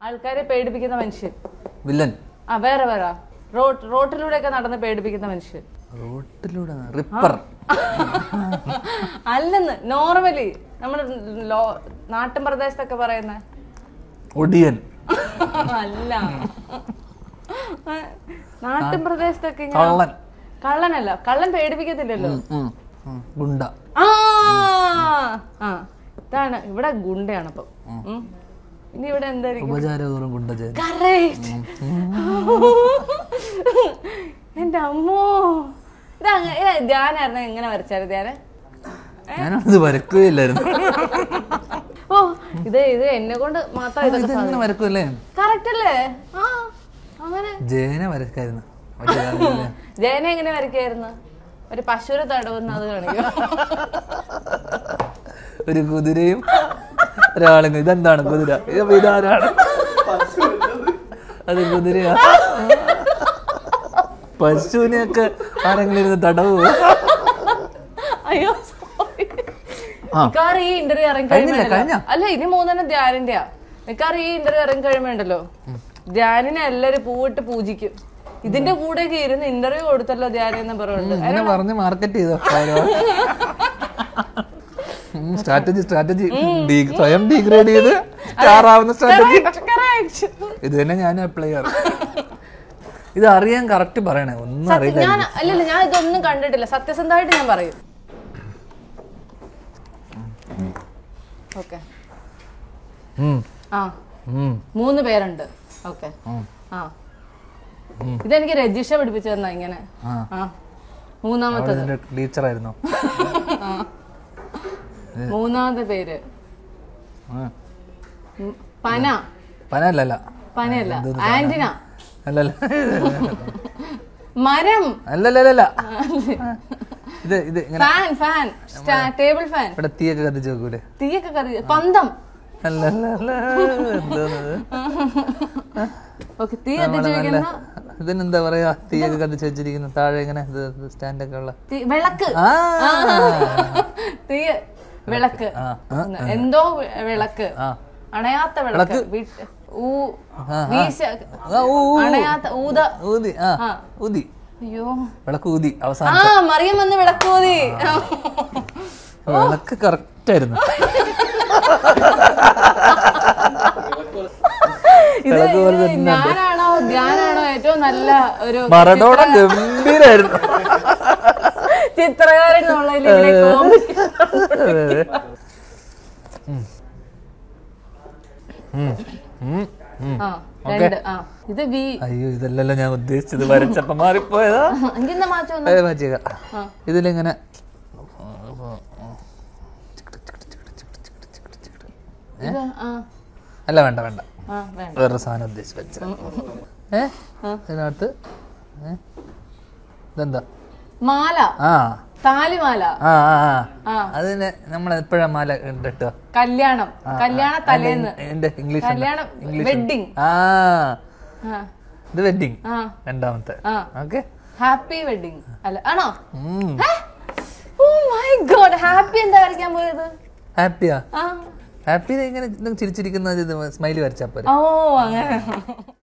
ആൾക്കാരെ പേടിപ്പിക്കുന്ന മനുഷ്യൻ വില്ലൻ ആ വേറെ വേറെ റോഡ് റോട്ടിലൂടെയൊക്കെ നടന്ന് പേടിപ്പിക്കുന്ന മനുഷ്യൻ റോട്ടിലൂടെ റിപ്പർ അല്ലെന്ന് നോർമലി നമ്മുടെ ലോ നാട്ടിൻ പ്രദേശത്തൊക്കെ പറയുന്ന ഒടിയൻ അല്ല നാട്ടിൻ പ്രദേശത്തൊക്കെ ഇങ്ങനെ- കള്ളൻ കള്ളനല്ല കള്ളൻ പേടിപ്പിക്കത്തില്ലല്ലോ ഉം, ഉം. ഗുണ്ട ആ ആ ഇതാണ് ഇവിടെ ഗുണ്ടയാണ് അപ്പം ഉം. ഇനി ഇവിടെ എന്തായിരിക്കും ഉപചാരപൂർവ്വം ഗുണ്ടജൻ കറക്റ്റ് എന്റെ അമ്മോ ഇതങ്ങനെ ധ്യാനായിരുന്നു എങ്ങനെ വരച്ചാല് ധ്യാന ഞാനത് വരക്കുകയില്ലായിരുന്നു ഓ ഇത് ഇത് എന്നെ കൊണ്ട് മാത്രം ഇതൊക്കെ ഇതെങ്ങനെ വരക്കുമല്ലേ കറക്റ്റ് അല്ലേ ആ അങ്ങനെ ജയന വരക്കായിരുന്നു വലിയ കാര്യമില്ല. ജയനെ എങ്ങനെ വരയ്ക്കായിരുന്നു ഒരു പശുവിനെ തടവുന്ന അത് കാണിക്കും ഒരു കുതിരയും ഒരാളും ഇതെന്താണ് കുതിര ഇത് ഇതാരാണ് അത് കുതിരയാ പശുവിനെയൊക്കെ ആരെങ്കിലും ഇരുന്ന് തടവോ അയ്യോ sorry. ആ. മിക്കവാറും ഈ ഇന്റർവ്യൂ ഇറങ്ങി കഴിഞ്ഞില്ല, കഴിയുമ്പോണ്ടല്ലോ അല്ല ഇനി മൂന്നെണ്ണം ധ്യാനിന്റെയാ മിക്കവാറും ഈ ഇന്റർവ്യൂ ഇറങ്ങി കഴിയുമ്പോണ്ടല്ലോ ധ്യാനിനെ എല്ലാരും പൂവിട്ട് പൂജിക്കും ഇതിന്റെ കൂടെയൊക്കെ ഇരുന്ന് ഇന്റർവ്യൂ കൊടുത്തല്ലോ ധ്യാനം എന്ന് പറയുന്നുണ്ട് അങ്ങനെ പറഞ്ഞ് മാർക്കറ്റ് ചെയ്തോ സ്ട്രാറ്റജി സ്ട്രാറ്റജി സ്വയം ഡീഗ്രേഡ് ചെയ്ത് സ്റ്റാർ ആവുന്ന സ്ട്രാറ്റജി Correct. ഇത് തന്നെ ഞാൻ അപ്ലൈ ചെയ്യാറ് ഇത് അറിയാൻ കറക്റ്റ് പറയണേ ഒന്നും അറിയില്ല ഞാൻ അല്ലല്ല ഞാൻ ഇതൊന്നും കണ്ടിട്ടില്ല സത്യസന്ധമായിട്ട് ഞാൻ പറയും ഓക്കെ ഉം, ആ ഉം, മൂന്ന് പേരുണ്ട് ഓക്കെ ഉം. ആ ഇതെനിക്ക് രജിഷ പഠിപ്പിച്ചു തന്ന ഇങ്ങനെ ആ ആ മൂന്നാമത്തത് ഇതിന്റെ ടീച്ചറായിരുന്നോ മൂന്നാമത്തെ പേര് ആ. ഉം, പന പനല്ലല്ല പനയല്ല ആന്റിന അല്ലല്ല മരം അല്ലല്ലല്ല ഇത് ഇത് ഇങ്ങനെ ഫാൻ ഫാൻ ടേബിൾ ഫാൻ ഇവിടെ തീയൊക്കെ കത്തിച്ച് വെക്കൂലേ തീയൊക്കെ കറി പന്തം അല്ലല്ല എന്തോന്നത് ഓക്കെ തീ കത്തിച്ച് വെക്കുന്ന ഇതിനെന്താ പറയാ തീയൊക്കെ കത്തിച്ച് വെച്ചിരിക്കുന്നു താഴെ ഇങ്ങനെ സ്റ്റാൻഡൊക്കെ ഉള്ള തീ- വിളക്ക് ആ തീ വിളക്ക് ആ, ആ, എന്തോ വി- വിളക്ക് ആ അണയാത്ത വിളക്ക് വീട്ട്- ഊ വീശ ആ, ഊ, ഊ. അണയാത്ത ഊത ഊതി ആ ആ. ഊതി അയ്യോ വിളക്ക് ഊതി ആ അവസാനം മറിയം വന്ന് വിളക്ക് ഊതി വിളക്ക് കറക്റ്റ് ആയിരുന്നു ഇത് വിളക്ക് പോലെ ഇത് ഞാനാണോ ധ്യാനാണോ ഏറ്റവും നല്ല ഒരു മറഡോണ ഗംഭീരായിരുന്നു ചിത്രകാരൻ എന്നുള്ളതിൽ ഇവിടെ കോമ്പറ്റീഷൻ ഉം, ഉം. ആ രണ്ട് ആ ഇത് വി അയ്യോ ഇതല്ലല്ലോ ഞാൻ ഉദ്ദേശിച്ചത് വരച്ചപ്പോ മാറിപ്പോയതാ എനിക്കെന്താ മാറ്റം ഒന്ന് ഏ, മാറ്റിയേക്കാം. ആ. ഇതിലിങ്ങനെ ഇത് ആ അല്ല വേണ്ട വേണ്ട ആ വേണ്ട വേറെ സാധനം ഉദ്ദേശിച്ച് വെച്ച ഏ ഇതിനകത്ത് ഏ? ഇതെന്താ മാല ആ താലിമാല ആ ആ ആ. ആ. അതിന് നമ്മൾ എപ്പോഴാ മാല ഇട്ടിട്ടോ കല്യാണം കല്യാണ തലേന്ന് എന്റെ ഇംഗ്ലീഷ് കല്യാണം ഇംഗ്ലീഷ് വെഡിങ് ആ ആ ഇത് വെഡിങ് ആ രണ്ടാമത്തെ ആ ഓക്കെ ഹാപ്പി വെഡിങ് അല്ല ആണോ ഓ മൈ ഗോഡ് ഹാപ്പി എന്താ വരയ്ക്കാൻ പോയത് ഹാപ്പിയാ ആ ഹാപ്പി ഇങ്ങനെ ചിരിച്ചിരിക്കുന്ന സ്മൈലി വരച്ചാ പോരെ ഓ അങ്ങനെ